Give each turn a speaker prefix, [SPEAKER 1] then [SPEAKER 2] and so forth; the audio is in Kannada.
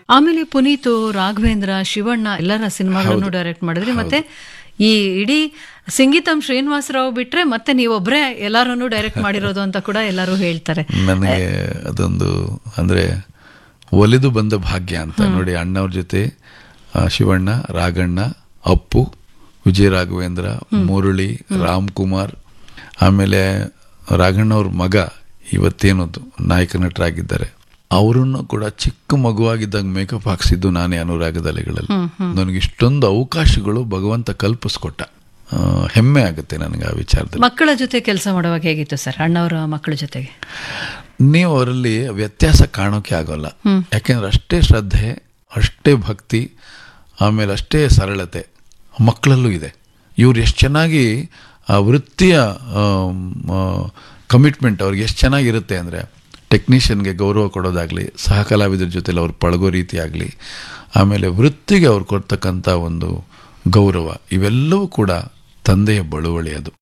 [SPEAKER 1] ಆಮೇಲೆ ಪುನೀತ್ ರಾಘವೇಂದ್ರ ಶಿವಣ್ಣ ಎಲ್ಲರ ಸಿನಿಮಾಗಳನ್ನು ಡೈರೆಕ್ಟ್ ಮಾಡಿದ್ರಿ ಮತ್ತೆ ಈ ಇಡೀ ಸಂಗೀತಂ ಶ್ರೀನಿವಾಸರಾವ್ ಬಿಟ್ರೆ ಮತ್ತೆ ನೀವೊಬ್ರೇ ಎಲ್ಲಾರನ್ನು ಡೈರೆಕ್ಟ್ ಮಾಡಿರೋದು ಅಂತ ಕೂಡ ಎಲ್ಲರೂ ಹೇಳ್ತಾರೆ
[SPEAKER 2] ನನಗೆ ಅದೊಂದು ಅಂದ್ರೆ ಒಲಿದು ಬಂದ ಭಾಗ್ಯ ಅಂತ ನೋಡಿ ಅಣ್ಣವ್ರ ಜೊತೆ ಆ, ಶಿವಣ್ಣ ರಾಘಣ್ಣ ಅಪ್ಪು ವಿಜಯ ರಾಘವೇಂದ್ರ ಮುರಳಿ ರಾಮ್ ಕುಮಾರ್ ಆಮೇಲೆ ರಾಘಣ್ಣವ್ರ ಮಗ ಇವತ್ತೇನದು ನಾಯಕ ನಟರಾಗಿದ್ದಾರೆ ಅವರನ್ನು ಕೂಡ ಚಿಕ್ಕ ಮಗುವಾಗಿದ್ದಾಗ ಮೇಕಪ್ ಹಾಕ್ಸಿದ್ದು ನಾನೇ ಅನುರಾಗದ ಅಲೆಗಳಲ್ಲಿ ನನಗೆ ಇಷ್ಟೊಂದು ಅವಕಾಶಗಳು ಭಗವಂತ ಕಲ್ಪಿಸ್ಕೊಟ್ಟ ಆ, ಹೆಮ್ಮೆ ಆಗುತ್ತೆ ನನಗೆ ಆ ವಿಚಾರದಲ್ಲಿ
[SPEAKER 1] ಮಕ್ಕಳ ಜೊತೆ ಕೆಲಸ ಮಾಡುವಾಗ ಹೇಗಿತ್ತು ಸರ್ ಅಣ್ಣವರ ಮಕ್ಕಳ ಜೊತೆಗೆ
[SPEAKER 2] ನೀವು ಅವರಲ್ಲಿ ವ್ಯತ್ಯಾಸ ಕಾಣೋಕೆ ಆಗೋಲ್ಲ ಯಾಕೆಂದ್ರೆ ಅಷ್ಟೇ ಶ್ರದ್ಧೆ ಅಷ್ಟೇ ಭಕ್ತಿ ಆಮೇಲೆ ಅಷ್ಟೇ ಸರಳತೆ ಮಕ್ಕಳಲ್ಲೂ ಇದೆ ಇವ್ರು ಎಷ್ಟು ಚೆನ್ನಾಗಿ ಆ ವೃತ್ತಿಯ ಕಮಿಟ್ಮೆಂಟ್ ಅವ್ರಿಗೆ ಎಷ್ಟು ಚೆನ್ನಾಗಿರುತ್ತೆ ಅಂದರೆ ಟೆಕ್ನಿಷಿಯನ್ಗೆ ಗೌರವ ಕೊಡೋದಾಗಲಿ ಸಹ ಕಲಾವಿದರ ಜೊತೆಲಿ ಅವ್ರು ಪಳಗೋ ರೀತಿ ಆಗಲಿ ಆಮೇಲೆ ವೃತ್ತಿಗೆ ಅವ್ರು ಕೊಡ್ತಕ್ಕಂಥ ಒಂದು ಗೌರವ ಇವೆಲ್ಲವೂ ಕೂಡ ತಂದೆಯ ಬಳುವಳಿ ಅದು